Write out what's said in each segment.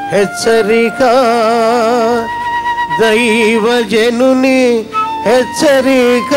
హెచ్చరిక దైవజనుని హెచ్చరిక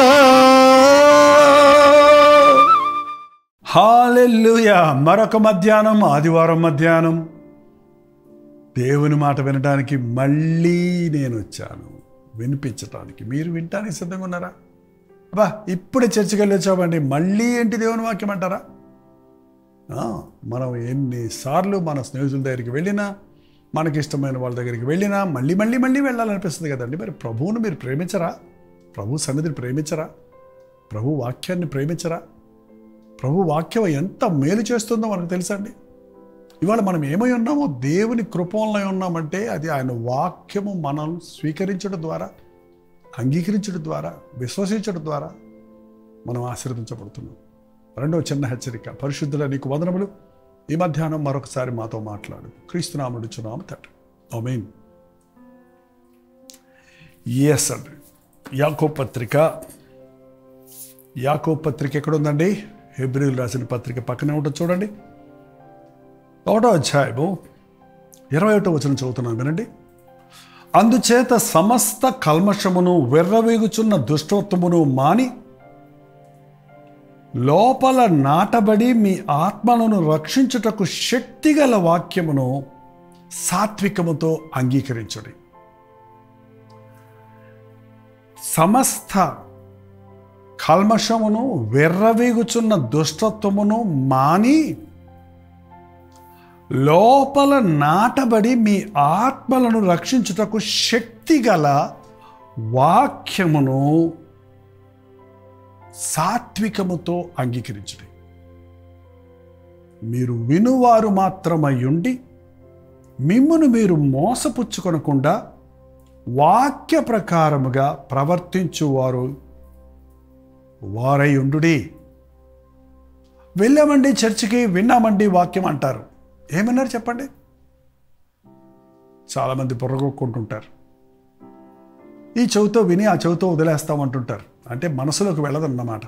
హాలెల్లుయా మరొక మధ్యాహ్నం ఆదివారం మధ్యాహ్నం దేవుని మాట వినడానికి మళ్ళీ నేను వచ్చాను వినిపించటానికి మీరు వినటానికి సిద్ధంగా ఉన్నారా అబ్బా ఇప్పుడే చర్చికి వెళ్ళి వచ్చామండి మళ్ళీ ఏంటి దేవుని వాక్యం అంటారా ఆ, మనం ఎన్నిసార్లు మన స్నేహితుల దగ్గరికి వెళ్ళినా మనకి ఇష్టమైన వాళ్ళ దగ్గరికి వెళ్ళినా మళ్ళీ మళ్ళీ మళ్ళీ వెళ్ళాలనిపిస్తుంది కదండి మరి ప్రభువును మీరు ప్రేమించరా ప్రభు సన్నిధిని ప్రేమించరా ప్రభు వాక్యాన్ని ప్రేమించరా ప్రభు వాక్యం ఎంత మేలు చేస్తుందో మనకు తెలుసండి ఇవాళ మనం ఏమై ఉన్నామో దేవుని కృపంలో ఉన్నామంటే అది ఆయన వాక్యము మనం స్వీకరించడం ద్వారా అంగీకరించడం ద్వారా విశ్వసించడం ద్వారా మనం ఆశీర్వదించబడుతున్నాం రెండవ చిన్న హెచ్చరిక పరిశుద్ధుల నీకు వందనములు ఈ మధ్యాహ్నం మరొకసారి మాతో మాట్లాడు క్రీస్తునామడుచున్నాము తండ్రి ఆమేన్ ఎస్ అండి యాకో పత్రిక యాకో పత్రిక ఎక్కడుందండి హెబ్రిల్ రాసిన పత్రిక పక్కనే ఉంటుంది చూడండి ఒకటో అధ్యాయము ఇరవై ఒకటో వచనం చదువుతున్నాను వినండి అందుచేత సమస్త కల్మషమును వెర్రవీగుచున్న దుష్టత్వమును మాని లోపల నాటబడి మీ ఆత్మలను రక్షించుటకు శక్తిగల వాక్యమును సాత్వికముతో అంగీకరించుడి సమస్త కల్మషమును వెర్రవీగుచున్న దుష్టత్వమును మాని లోపల నాటబడి మీ ఆత్మలను రక్షించుటకు శక్తిగల వాక్యమును సాత్వికముతో అంగీకరించడం మీరు వినువారు మాత్రమై ఉండి మిమ్మును మీరు మోసపుచ్చుకొనకుండా వాక్య ప్రకారముగా ప్రవర్తించువారు వారై ఉండుడి వెళ్ళామండి చర్చికి విన్నామండి వాక్యం అంటారు ఏమన్నారు చెప్పండి చాలామంది బుర్రగొక్కుంటుంటారు ఈ చెవితో విని ఆ చెవితో వదిలేస్తామంటుంటారు అంటే మనసులోకి వెళ్ళదన్నమాట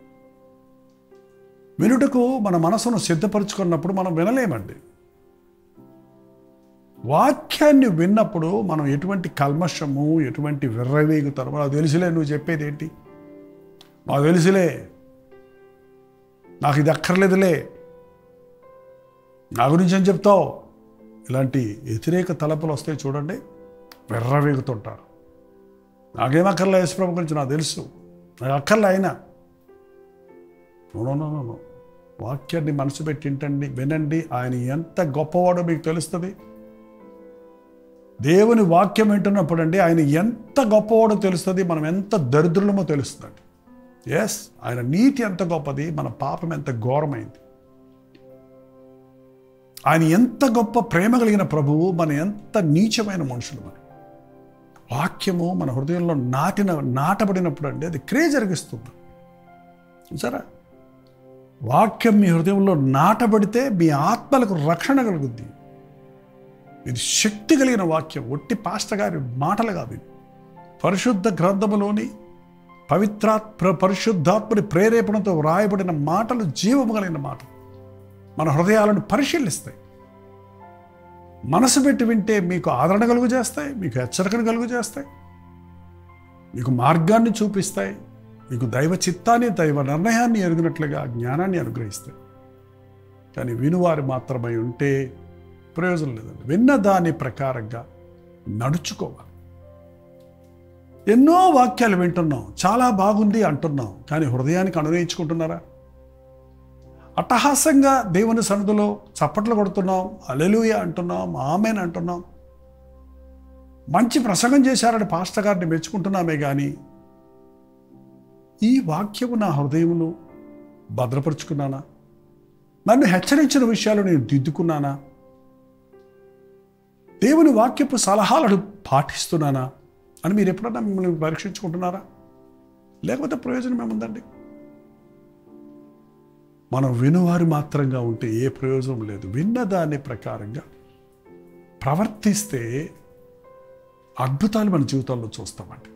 వినుటకు మన మనసును సిద్ధపరచుకున్నప్పుడు మనం వినలేమండి వాక్యాన్ని విన్నప్పుడు మనం ఎటువంటి కల్మషము ఎటువంటి విర్రవేగుతారు నాకు తెలుసులే నువ్వు చెప్పేది ఏంటి నాకు తెలుసులే నాకు ఇది అక్కర్లేదులే నా గురించి ఏం చెప్తావు ఇలాంటి వ్యతిరేక తలపులు వస్తాయి చూడండి వెర్రవేగుతుంటారు నాకేం అక్కర్లే యేసుప్రభు గురించి నాకు తెలుసు నాకు అక్కర్లే అయినా no, no, no, no, no. వాక్యాన్ని మనసు పెట్టి వింటండి వినండి ఆయన ఎంత గొప్పవాడో మీకు తెలుస్తుంది దేవుని వాక్యం వింటున్నప్పుడు అండి ఆయన ఎంత గొప్పవాడో తెలుస్తుంది మనం ఎంత దరిద్రులమో తెలుస్తుంది ఎస్ ఆయన నీతి ఎంత గొప్పది మన పాపం ఎంత ఘోరమైంది ఆయన ఎంత గొప్ప ప్రేమ కలిగిన ప్రభువు మన ఎంత నీచమైన మనుషులు మనం వాక్యము మన హృదయంలో నాటిన నాటబడినప్పుడు అండి అది క్రియ జరిగిస్తుంది చూసారా వాక్యం మీ హృదయంలో నాటబడితే మీ ఆత్మలకు రక్షణ కలుగుద్ది ఇది శక్తి కలిగిన వాక్యం ఒట్టి పాస్టర్ గారి మాటలు కాదు ఇవి. పరిశుద్ధ గ్రంథములోని పవిత్రాత్మ పరిశుద్ధాత్మని ప్రేరేపణతో వ్రాయబడిన మాటలు జీవము కలిగిన మాటలు మన హృదయాలను పరిశీలిస్తాయి మనసు పెట్టి వింటే మీకు ఆదరణ కలుగు చేస్తాయి మీకు హెచ్చరికను కలుగు చేస్తాయి మీకు మార్గాన్ని చూపిస్తాయి మీకు దైవ చిత్తాన్ని దైవ నిర్ణయాన్ని ఎరిగినట్లుగా జ్ఞానాన్ని అనుగ్రహిస్తాయి కానీ వినువారు మాత్రమై ఉంటే ప్రయోజనం లేదండి విన్న దాని ప్రకారంగా నడుచుకోవాలి ఎన్నో వాక్యాలు వింటున్నాం చాలా బాగుంది అంటున్నాం కానీ హృదయానికి అనునయించుకుంటున్నారా అట్టహాసంగా దేవుని సన్నిధిలో చప్పట్లు కొడుతున్నాం అలెలుయ అంటున్నాం ఆమెన్ అంటున్నాం మంచి ప్రసంగం చేశారని పాస్టర్ గారిని మెచ్చుకుంటున్నామే కానీ ఈ వాక్యము నా హృదయమును భద్రపరుచుకున్నానా నన్ను హెచ్చరించిన విషయాలు నేను దిద్దుకున్నానా దేవుని వాక్యపు సలహాలను పాటిస్తున్నానా అని మీరు ఎప్పుడన్నా మిమ్మల్ని పరీక్షించుకుంటున్నారా లేకపోతే ప్రయోజనం ఏముందండి మనం వినువారు మాత్రంగా ఉంటే ఏ ప్రయోజనం లేదు విన్న దాని ప్రకారంగా ప్రవర్తిస్తే అద్భుతాలు మన జీవితాల్లో చూస్తామండి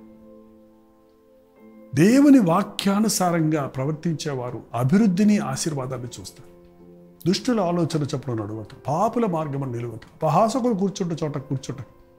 దేవుని వాక్యానుసారంగా ప్రవర్తించేవారు అభివృద్ధిని ఆశీర్వాదాన్ని చూస్తారు దుష్టుల ఆలోచన చప్పుడు నడువక పాపుల మార్గమును నిలువక అపహాసకులు కూర్చుంట చోట కూర్చుంట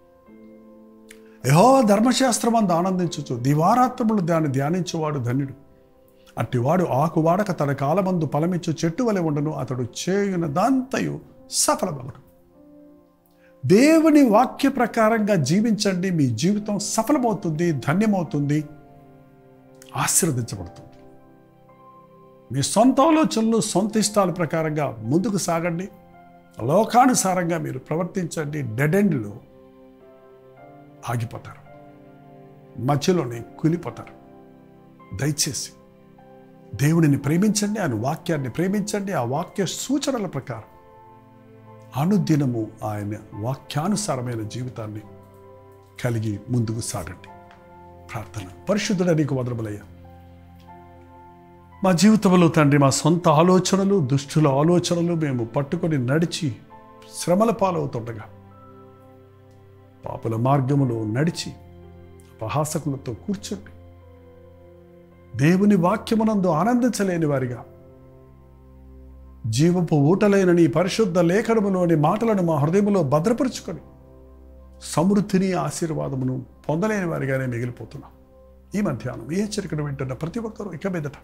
యహో ధర్మశాస్త్రమందు ఆనందించుచు దివారాత్రములు దాన్ని ధ్యానించువాడు ధన్యుడు అట్టివాడు ఆకు వాడక తన కాలమందు ఫలమిచ్చు చెట్టు వలె ఉండను అతడు చేయున దాంతయు సఫలమగును దేవుని వాక్య ప్రకారంగా జీవించండి మీ జీవితం సఫలమవుతుంది ధన్యమవుతుంది ఆశీర్వదించబడుతుంది మీ సొంత ఆలోచనలు సొంత ఇష్టాల ప్రకారంగా ముందుకు సాగండి లోకానుసారంగా మీరు ప్రవర్తించండి డెడ్ ఎండ్లో ఆగిపోతారు మధ్యలోనే కూలిపోతారు దయచేసి దేవుడిని ప్రేమించండి ఆయన వాక్యాన్ని ప్రేమించండి ఆ వాక్య సూచనల ప్రకారం అనుదినము ఆయన వాక్యానుసారమైన జీవితాన్ని కలిగి ముందుకు సాగండి ప్రార్థన పరిశుద్ధుడ నీకు వదలబలయ్యా మా జీవితంలో తండ్రి మా సొంత ఆలోచనలు దుష్టుల ఆలోచనలు మేము పట్టుకొని నడిచి శ్రమల పాలవుతుండగా పాపుల మార్గములో నడిచి అపహాసకులతో కూర్చొని దేవుని వాక్యమునందు ఆనందించలేని వారిగా జీవపు ఊటలైన నీ పరిశుద్ధ లేఖనములోని మాటలను మా హృదయములో భద్రపరుచుకొని సమృద్ధిని ఆశీర్వాదమును పొందలేని వారిగానే మిగిలిపోతున్నాం ఈ మధ్యాహ్నం ఈ హెచ్చరికను వింటున్న ప్రతి ఒక్కరూ ఇక మీదట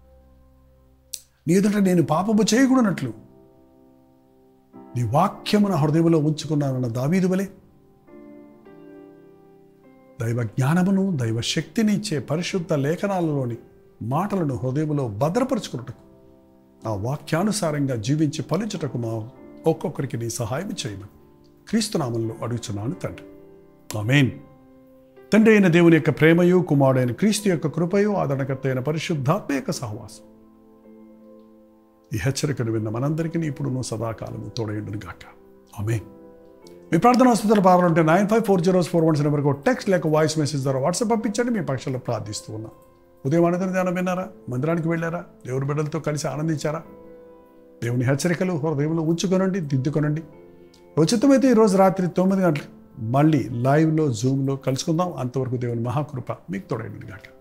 నీ ఎదుట నేను పాపము చేయకూడనట్లు నీ వాక్యమున హృదయంలో ఉంచుకున్నానన్న దావీదు వలె దైవ జ్ఞానమును దైవ శక్తిని ఇచ్చే పరిశుద్ధ లేఖనాలలోని మాటలను హృదయంలో భద్రపరుచుకున్నటకు ఆ వాక్యానుసారంగా జీవించి ఫలించుటకు మా ఒక్కొక్కరికి నీ సహాయం చేయమని క్రీస్తునామంలో అడుగుచున్నాను తండ్రి ఆమెన్ తండ్రి అయిన దేవుని యొక్క ప్రేమయు కుమారుడైన క్రీస్తు యొక్క కృపయు ఆదరణకర్త అయిన పరిశుద్ధాత్మ యొక్క సహవాసం ఈ హెచ్చరికను విన్న మనందరికీ ఇప్పుడు నువ్వు సదాకాలము తోడయుండును గాక ఆమెన్ మీ ప్రార్థన వస్తున్న భావాలంటే nine five four zeros four ones నెంబర్కి టెక్స్ట్ లేక వాయిస్ మెసేజ్ ద్వారా వాట్సాప్ పంపించండి మీ పక్షంలో ప్రార్థిస్తూ ఉన్నాం ఉదయం అనంతరం ధ్యానం విన్నారా మందిరానికి వెళ్ళారా దేవుని బిడ్డలతో కలిసి ఆనందించారా దేవుని హెచ్చరికలు హృదయంలో ఉంచుకొనండి దిద్దుకొనండి ఉచితమైతే ఈరోజు రాత్రి తొమ్మిది గంటలకు మళ్ళీ లైవ్లో జూమ్లో కలుసుకుందాం అంతవరకు దేవుని మహాకృప మీకు తోడైంది గాక